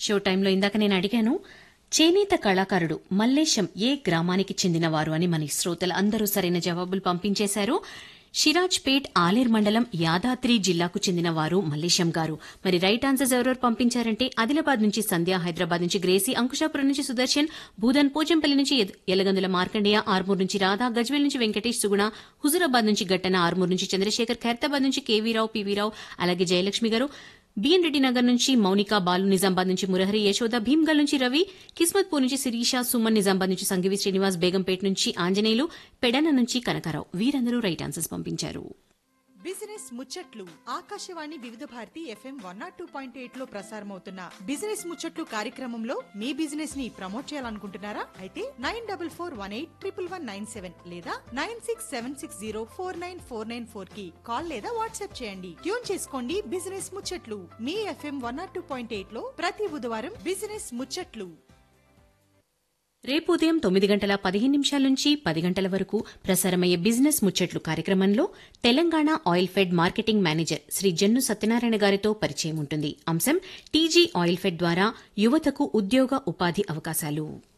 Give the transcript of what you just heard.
show టైంలో ఇందాక నేను అడిగాను చేనేత కళాకారుడు మల్లేశం ఏ గ్రామానికి చెందినవారు అని మన శ్రోతలు అందరూ సరైన జవాబులు పంపించేశారు షిరాజ్పేట్ ఆలేర్ మండలం యాదాద్రి జిల్లాకు చెందిన వారు మల్లేశం గారు మరి రైట్ ఆన్సర్స్ ఎవరెవరు పంపించారంటే ఆదిలాబాద్ నుంచి సంధ్య హైదరాబాద్ నుంచి గ్రేసీ అంకుశాపురం నుంచి సుదర్శన్ భూదన్ పోచంపల్లి నుంచి ఎద- ఎలగందుల మార్కండేయ ఆర్మూర్ నుంచి రాధా గజ్వేల్ నుంచి వెంకటేష్ సుగుణ హుజురాబాద్ నుంచి గట్టన ఆర్మూర్ నుంచి చంద్రశేఖర్ ఖైరతాబాద్ నుంచి కేవీరావు పీవీరావు అలాగే జయలక్ష్మి గారు బిఎన్ రెడ్డి నగర్ నుంచి మౌనిక బాలు నిజామాబాద్ నుంచి మురహరి యశోద భీమ్గల్ నుంచి రవి కిస్మత్పూర్ నుంచి శిరీష సుమన్ నిజామాబాద్ నుంచి సంఘవి శ్రీనివాస్ బేగంపేట నుంచి ఆంజనేయులు పెడన నుంచి కనకారావు వీరందరూ రైట్ ఆన్సర్స్ పంపించారు బిజినెస్ ముచ్చట్లు Akashvani Vividh Bharati FM one naught two point eight లో ప్రసారమవుతున్న బిజినెస్ ముచ్చట్లు కార్యక్రమంలో మీ బిజినెస్ ని ప్రమోట్ చేయాలనుకుంటున్నారా అయితే nine double four one eight triple one nine seven లేదా nine six seven six zero four nine four nine four కి కాల్ లేదా వాట్సాప్ చేయండి ట్యూన్ చేసుకోండి బిజినెస్ ముచ్చట్లు మీ FM one naught two point eight లో ప్రతి బుధవారం బిజినెస్ ముచ్చట్లు రేపు ఉదయం తొమ్మిది గంటల పదిహేను నిమిషాల నుంచి పది గంటల వరకు ప్రసారమయ్యే బిజినెస్ ముచ్చట్లు కార్యక్రమంలో Telangana oil fed marketing manager Shri Jannu Satyanarayana గారితో పరిచయం ఉంటుంది అంశం టీజీ ఆయిల్ ఫెడ్ ద్వారా యువతకు ఉద్యోగ ఉపాధి అవకాశాలు